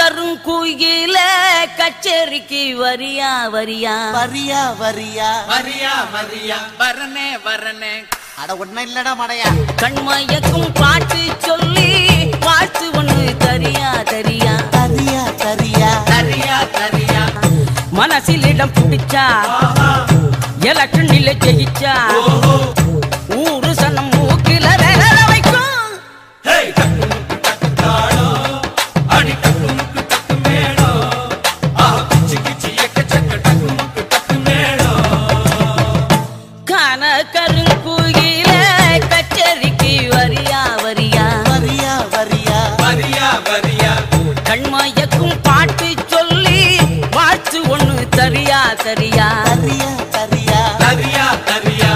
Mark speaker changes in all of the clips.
Speaker 1: கருங்குயில கச்சேரிக்கு வரியா வரியா
Speaker 2: வரியா வரியா
Speaker 3: வரியா வரியா வரனே வரனே
Speaker 2: அட ஒன்னும் இல்லடா மடையா
Speaker 1: கண்மயக்கும் பாட்டு சொல்லி வாழ்த்து ஒண்ணு தரியா தரியா
Speaker 2: தரியா தரியா
Speaker 3: தரியா தரியா
Speaker 1: மனசில் இடம் பிடிச்சா எலக்ஷனில் ஜெயிச்சா ஊரு சனம் மூக்கில விரல வைக்கும்
Speaker 3: அடி டக்கு முக்கு டக்கு மேளம் ஆஹா கிச்சி கிச்சி எக்க சக்க டக்கு முக்கு டக்கு மேளம்
Speaker 1: கன கருங்குயில கச்சேரிக்கு வரியா வரியா
Speaker 2: வரியா வரியா
Speaker 3: வரியா வரியா
Speaker 1: கண்மயக்கும் பாட்டு சொல்லி வாழ்த்து ஒண்ணு தரியா தரியா
Speaker 2: தரியா தரியா
Speaker 3: தரியா தரியா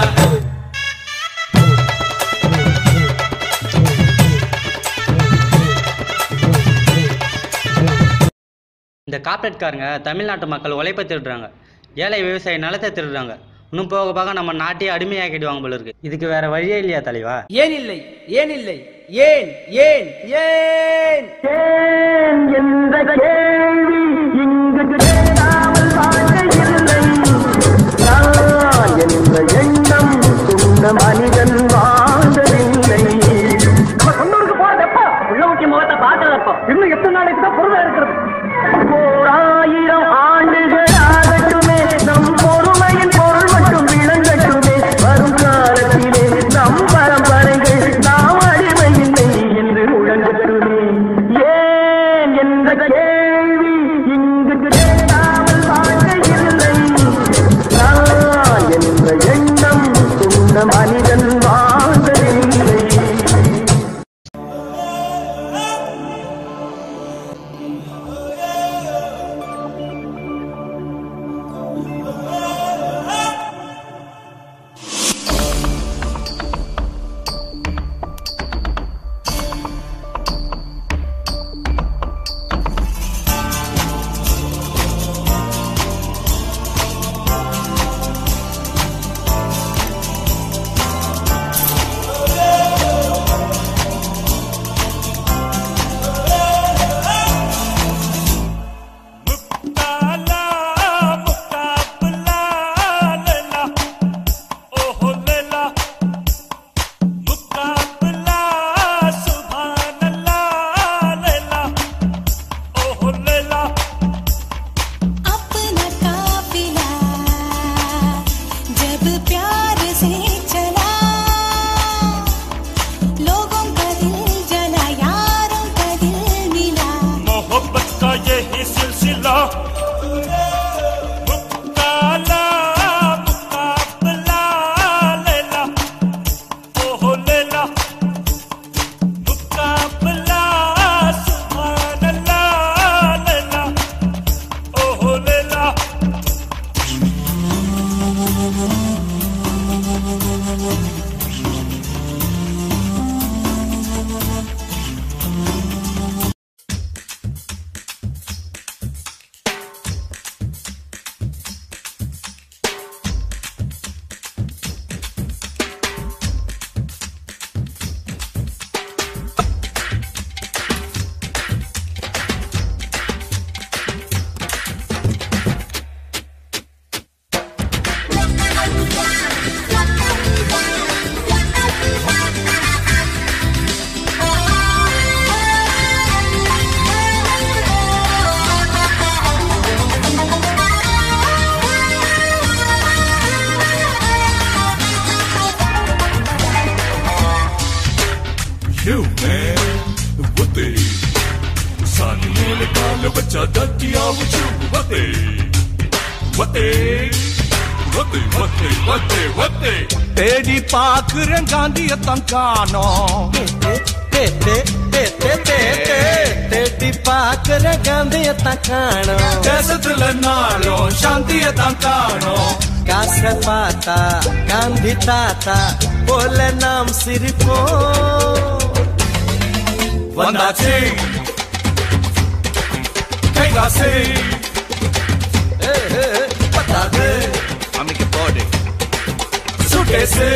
Speaker 4: இந்த கார்ப்பரேட்காரங்க தமிழ்நாட்டு மக்கள் உழைப்பை திருடுறாங்க ஏழை விவசாயி நிலத்தை திருடுறாங்க இன்னும் போக போக நம்ம நாட்டையே அடிமையாக்கிடுவாங்க போல இருக்கு இதுக்கு வேற வழியே இல்லையா தலைவா
Speaker 5: ஏன் இல்லை ஏன் இல்லை ஏன் ஏன் ஏன்
Speaker 6: ஓராயிரம் ஆண்டுகள் ஆகட்டுமே நம் பொறுமையின் பொருள் மட்டும் விளங்கட்டுமே வரும் காலத்திலே நம் பரம்பரைகள் நாம் அடிமையில்லை என்று முழங்கட்டுமே ஏன் என்ற கேள்வி இங்கு கேளாமல் வாழ்க்கையில்லை நான் என்ற எண்ணம் கொண்ட மனிதன் வாழ்ந்ததில்லை
Speaker 7: अपना काफिला जब प्यार से चला लोगों का दिल जला यारों का दिल मिला
Speaker 8: मोहब्बत का यही सिलसिला मुकाला मुकाबला लैला ओहो लैला मुकाबला सुभान अल्लाह लैला ओहो Laila
Speaker 9: You man, what the? சாணி மேல கால வச்சா தட்டியாவுச்சு what the? What the? What the? What the? What the? What the?
Speaker 8: தேடி பாக்குறேன் காந்தியத்தான் காணோம்
Speaker 6: தேடி பாக்குற காந்தியத்தான் காணும்
Speaker 8: தேசத்துல நாளும் சாந்தியத்தான் காணோம்
Speaker 6: காசை பார்த்தா காந்தி தாத்தா போல நாம் சிரிப்போம்
Speaker 8: வந்தாச்சு கைலாசே
Speaker 6: பத்தாது
Speaker 8: அமைக்க போடு சுட்டேசே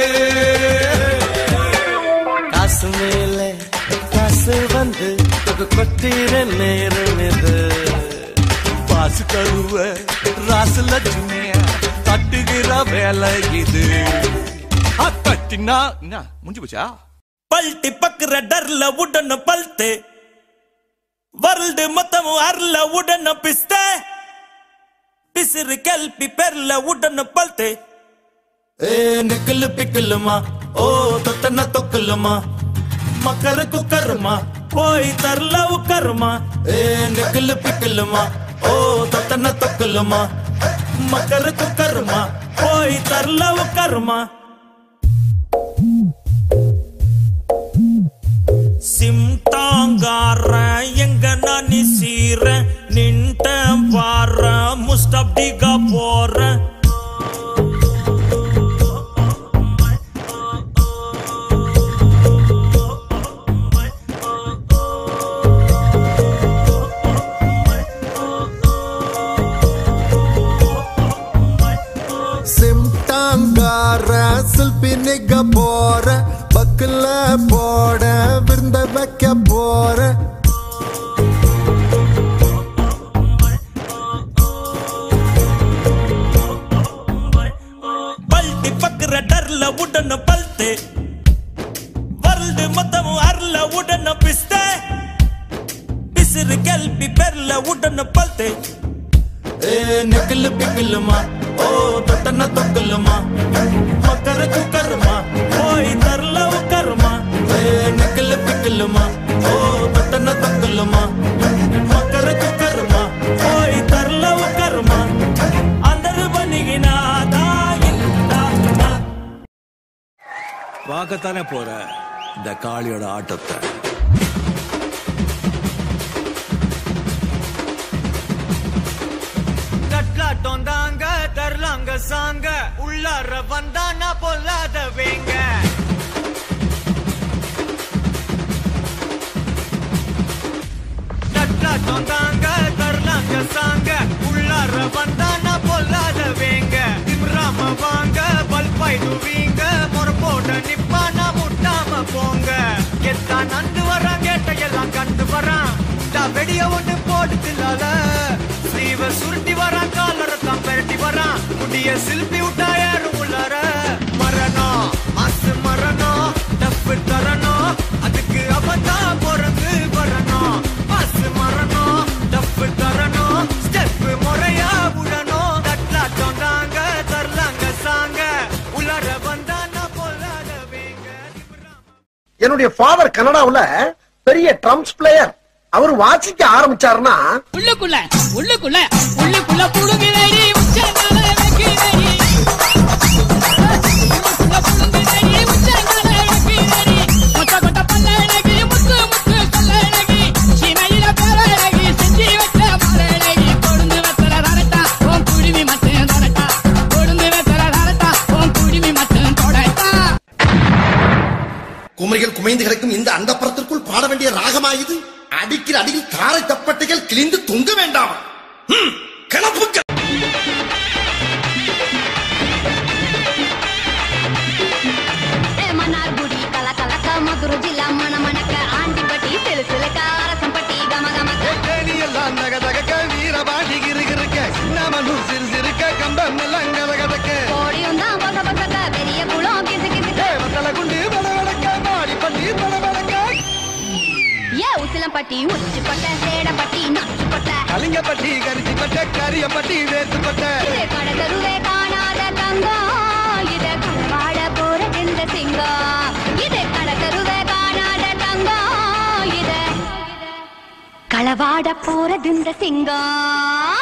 Speaker 6: காசு மேல காசு வந்து வெட்டிற நேரம் இது
Speaker 8: பாசு கழுவ ராசலட்சுமிய தட்டுகிற வேலை இது ஆ, தட்டினா என்ன முடிஞ்சு போச்சா
Speaker 3: பல்ட்டி பக்குற டர்ல உடன பல்த்து ವರ್ಲ್ಡ್ ಮೊತ್ತము ಅರ್ಲ ಉಡನ ಪಿಸ್ತೆ பிசிறு கல்பி பெர்ல உடன பல்த்து ஏ நிக்கலு பிக்கலுமா ஓ தொத்தன தொக்கலுமா மக்கரு குக்கருமா போய் தரல உக்கருமா ஏ நிக்கலு பிக்கலுமா ஓ தொத்தன தொக்கலுமா மக்கரு குக்கருமா போய் தரல உக்கருமா சிம்டாங்கார எங்க நான் சீர நின்ட்ட வார முஸ்டப்டிகா போற
Speaker 6: சிம்டாங்கார சில்பி நிக்க போற பக்கல போட விருந்த வைக்க போற
Speaker 3: பல்ட்டி பக்குற டர்ல உடன பல்த்து ವರ್ಲ್ಡ್ ಮೊತ್ತము ಅರ್ಲ ಉಡನ ಪಿಸ್ತೆ பிசிறு கல்பி பெர்ல உடன பல்த்து ஏ நெக்கலு பிக்கலுமா ஓ தொட்டன தொக்கலுமா மக்கர குக்கருமா போய் தரல உக்கருமா ஏ நெக்கலு பிக்கலுமா ஓ தொட்டன தொக்கலுமா மக்கர குக்கருமா போய் தரல உக்கருமா అందరు బనిగినా దాగిందా
Speaker 8: பார்க்கத்தானே போற இந்த காளியோட ஆட்டத்தை
Speaker 10: தட்லாட்டம் தாங்க தரலாங்க சாங்க உள்ளார வந்தானா பொல்லாத வேங்க தட்லாட்டம் தாங்க தரலாங்க சாங்க உள்ளார வந்தானா பொல்லாத வேங்க திம்ராம வாங்க பல்பாய்டுவீங்க முறப்போட நிப்பானா முட்டாம போங்க எத்தா நந்து வரான் கேட்ட எல்லாம் கண்டு வரான் டா வெடிய ஒண்ணு போடுதில்லால ஸ்லீவ சுருட்டி வரான் காலர தான் பெரட்டி வரான் முடிய சில்பி விட்டா யாரும் உள்ளார மரணம் மாசு மரணம் டப்பு தரணும் அதுக்கு அவதான் பிறந்து வரணும் மாசு மரணம் டப்பு தரணும் ஸ்டெப் முறையா விடணும் தட்லாட்டம் தாங்க தரலாங்க சாங்க உள்ளார வந்தானா பொல்லாத வேங்க
Speaker 11: என்னுடைய ஃபாதர் கனடாவுல பெரிய ட்ரம்ஸ் பிளேயர் அவர் வாசிக்க ஆரம்பிச்சாருன்னா
Speaker 12: உள்ளுக்குள்ள உள்ளுக்குள்ள உள்ளுக்குள்ள புடுங்குதடி உச்சங்கால வைக்கிறடி உள்ளுக்குள்ள புடுங்குதடி உச்சங்கால வைக்கிறடி கொட்ட கொட்ட பல்லழகி முத்து முத்து கல்லழகி சீமையில பேரழகி செஞ்சு வச்ச மலழகி கொழுந்து வெத்தல தரட்டா உன் குடுமி மட்டும் தொடட்டா கொழுந்து வெத்தல தரட்டா உன் குடுமி மட்டும் தொடட்டா
Speaker 13: குமரிகள் குமைந்து கிடக்கும் இந்த அண்டப்புறத்திற்குள் பாட வேண்டிய ராகமா இது அடிக்கிற அடியில் தாரை தப்பட்டைகள் கிழிந்து தொங்க வேண்டாம் ஹம், கிளப்புங்க
Speaker 14: మన్నార్గుడి కల కలక మధుర జిల్లా మన మనక ఆంటిపట్టి తెలుసులక రసంపట్టి గమ గమక
Speaker 6: எல்லாம் நக தகக்க வீரபாண்டி கிருகிருக்க நமனு சிறு சிறுக்க கம்பம் எல்லாம் கதகதக்க
Speaker 14: కోడి ఉందా బొగ బొగక పెరియ కుళం కిసి కిసి
Speaker 6: தேவத்தல குண்டு படவடக்க மாடி பட்டி படவடக்க
Speaker 14: ఏ ఉసిలం పట్టి ఉచ్చి పట్ట సేడ పట్టి నచ్చు పట్ట
Speaker 6: கலிங்கப்பட்டி கரிசி பட்ட கரியப்பட்டி வேத்துப்பட்ட
Speaker 14: இது கடகருவே காணாத தங்கம் இது கணவாட போறதிந்த சிங்கம் இது கடகருவே காணாத தங்கம் இது களவாட போறதிந்த சிங்கம்